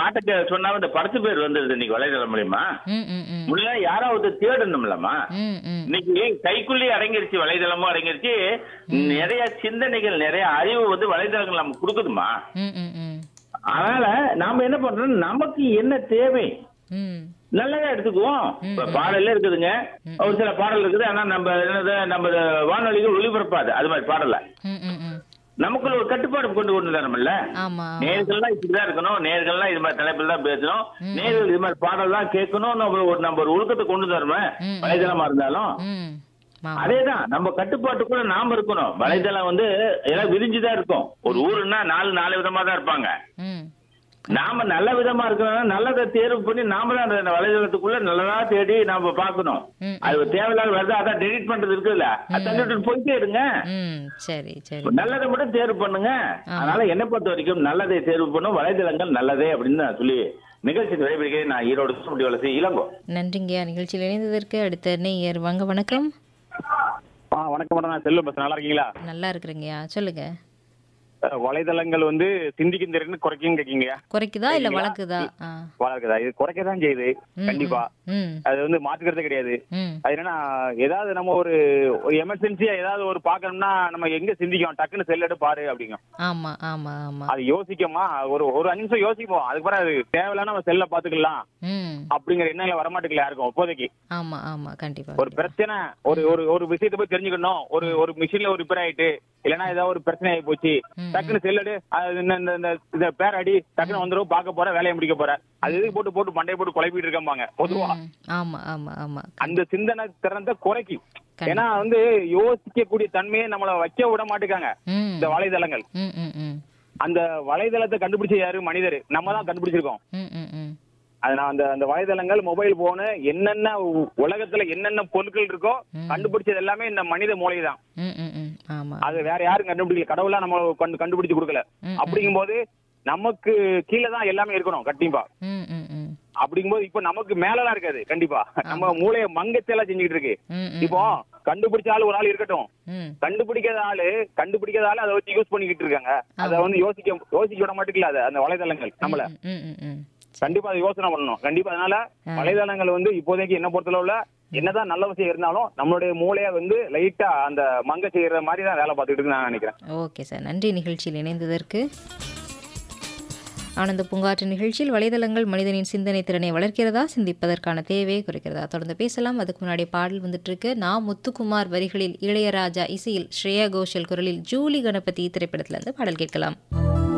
பாட்டுக்கு சொன்னா இந்த படத்து பேர் வந்துருது இன்னைக்கு வலைதளம் மூலியமா ம் ம் ம் முன்ன யாராவது தேடணும்லம்மா ம் ம் இன்னைக்கு கைக்குள்ளேயே அடங்கிருச்சு வலைதளமும் அடங்கிருச்சு நிறைய சிந்தனைகள் நிறைய அறிவு வந்து வலைதளங்கள் நமக்கு கொடுக்குதுமா ம் ம் ம் அதனால நாம என்ன பண்றோம் நமக்கு என்ன தேவை ம் நல்லதா எடுத்துக்குவோம் இப்ப பாடல்ல இருக்குதுங்க ஒரு சில பாடல் இருக்குது ஆனா நம்ம என்னது நம்ம வானொலிகள் ஒளிபரப்பாது அது மாதிரி பாடல ம் ம் ம் நமக்குள்ள ஒரு கட்டுப்பாடு கொண்டு கொண்டு தரமில்ல ஆமா நேர்கள்லாம் இப்படிதான் இருக்கணும் நேர்கள்லாம் இது மாதிரி தலைப்பில் தான் பேசணும் நேர்கள் இது மாதிரி பாடல் தான் கேட்கணும் நம்ம ஒரு நம்ம ஒரு ஒழுக்கத்தை கொண்டு தரணும் ம். வலைதளமா இருந்தாலும் ம் ஆமா அதேதான் நம்ம கட்டுப்பாட்டுக்குள்ள நாம இருக்கணும் வலைதளம் வந்து எல்லாம் விரிஞ்சுதான் இருக்கும் ஒரு ஊருன்னா நாலு நாலு விதமா தான் இருப்பாங்க ம் நாம நல்ல விதமா இருக்கிறோம் நல்லதை தேர்வு பண்ணி நாம தான் அந்த வலைதளத்துக்குள்ள நல்லதா தேடி நாம பார்க்கணும் ம். அது தேவையில்லாத வருது அதான் டெலிட் பண்றது இருக்குல்ல அது தள்ளிட்டு போயிட்டே இருங்க ம் சரி சரி நல்லதை மட்டும் தேர்வு பண்ணுங்க அதனால என்னை பொறுத்த வரைக்கும் நல்லதை தேர்வு பண்ணும் வலைதளங்கள் நல்லதே அப்படின்னு நான் சொல்லி நிகழ்ச்சி விடைபெறுகிறேன் நான் ஈரோடு சுமட்டி வளர்ச்சி இளங்கோ நன்றிங்கய்யா நிகழ்ச்சியில் இணைந்ததற்கு அடுத்த நேயர் வாங்க வணக்கம் ஆ வணக்கம் மேடம் நான் செல்வம் பேசுறேன் நல்லா இருக்கீங்களா நல்லா இருக்கிறேங்கய்யா சொல்லுங்க அஹ், வலைதளங்கள் வந்து சிந்திக்கும் திறன் குறைக்கும் கேட்கீங்க குறைக்குதா இல்ல வளர்க்குதா ஆ வளர்க்குதா இது குறைக்க தான் செய்யுது கண்டிப்பா ம் அது வந்து மாத்துக்கிறதே கிடையாது ம் அது என்னன்னா ஏதாவது நம்ம ஒரு ஒரு எமர்ஜென்சியா ஏதாவது ஒரு பார்க்கணும்னா நம்ம எங்க சிந்திக்கும் டக்குன்னு செல்லெடு பாரு அப்படிங்கும் ஆமா ஆமா ஆமா அது யோசிக்கமா ஒரு ஒரு அஞ்சு நிமிஷம் யோசிப்போம் அதுக்கப்புறம் அது தேவையில்ல நம்ம செல்ல பாத்துக்கலாம் ம் அப்படிங்கிற எண்ணங்களை வரமாட்டேங்கல யாருக்கும் இப்போதைக்கு ஆமா ஆமா கண்டிப்பா ஒரு பிரச்சனை ஒரு ஒரு ஒரு விஷயத்தை போய் தெரிஞ்சுக்கணும் ஒரு ஒரு மிஷின்ல ஒரு ரிப்பேர் ஆயிட்டு இல்லைன்னா ஏதாவது ஒரு பிரச்சனை ஆகி போச்சு டக்குன்னு செல்லடு அது இந்த இந்த- இந்த இந்த பேர் அடி டக்குன்னு வந்துடும் பார்க்க போற வேலையை முடிக்க போற அது எதுக்கு போட்டு போட்டு மண்டையை போட்டு குழப்பிட்டு இருக்கம்பாங்க பொதுவா ம், ஆமா ஆமா ஆமா அந்த சிந்தனை திறந்த குறைக்கும் கண்டிப்பா. ஏன்னா வந்து யோசிக்கக்கூடிய தன்மையை நம்மள வைக்க விட மாட்டேங்காங்க ம் இந்த வலைதளங்கள் ம் ம் ம் அந்த வலைதளத்தை கண்டுபிடிச்ச யாரு மனிதர் நம்ம தான் கண்டுபிடிச்சிருக்கோம் ம் ம் ம் அது நான் அந்த அந்த வலைதளங்கள் மொபைல் போனு என்னென்ன உ- உலகத்துல என்னென்ன பொருட்கள் இருக்கோ கண்டுபிடிச்சது எல்லாமே இந்த மனித மூளை தான் ம் ம் ம் ஆமா அது வேற யாரும் கண்டுபிடிக்கல கடவுளா நம்ம கண்டு கண்டுபிடிச்சு கொடுக்கல ம், அப்படிங்கும்போது நமக்கு கீழே தான் எல்லாமே இருக்கணும் கண்டிப்பா ம் ம் ம் அப்படிங்கும்போது இப்ப நமக்கு மேலலாம் இருக்காது கண்டிப்பா நம்ம மூளைய மங்கச்செல்லாம் செஞ்சுக்கிட்டு இருக்கு ம் ம் இப்போ கண்டுபிடிச்ச ஆளு ஒரு ஆள் இருக்கட்டும் ம் கண்டுபிடிக்காத ஆளு கண்டுபிடிக்காத ஆளு அதை வச்சு யூஸ் பண்ணிக்கிட்டு இருக்காங்க அதை வந்து யோசிக்க யோசிக்க விட மாட்டேங்கல அது அந்த வலைதளங்கள் நம்மள ம் ம் ம் கண்டிப்பா அதை யோசனை பண்ணணும் கண்டிப்பா அதனால வலைதளங்கள் வந்து இப்போதைக்கு என்ன பொறுத்தளவுல என்னதான் நல்ல விஷயம் இருந்தாலும் நம்மளுடைய மூளைய வந்து லைட்டா அந்த மங்க செய்யற மாதிரி தான் வேலை பார்த்துட்டு இருக்குன்னு நான் நினைக்கிறேன் ஓகே சார் நன்றி நிகழ்ச்சியில் இணைந்ததற்கு ஆனந்த பூங்காற்று நிகழ்ச்சியில் வலைதளங்கள் மனிதனின் சிந்தனை திறனை வளர்க்கிறதா சிந்திப்பதற்கான தேவையை குறைக்கிறதா தொடர்ந்து பேசலாம் அதுக்கு முன்னாடி பாடல் வந்துட்டு இருக்கு நான் முத்துக்குமார் வரிகளில் இளையராஜா இசையில் ஸ்ரேயா கோஷல் குரலில் ஜூலி கணபதி திரைப்படத்திலிருந்து பாடல் கேட்கலாம்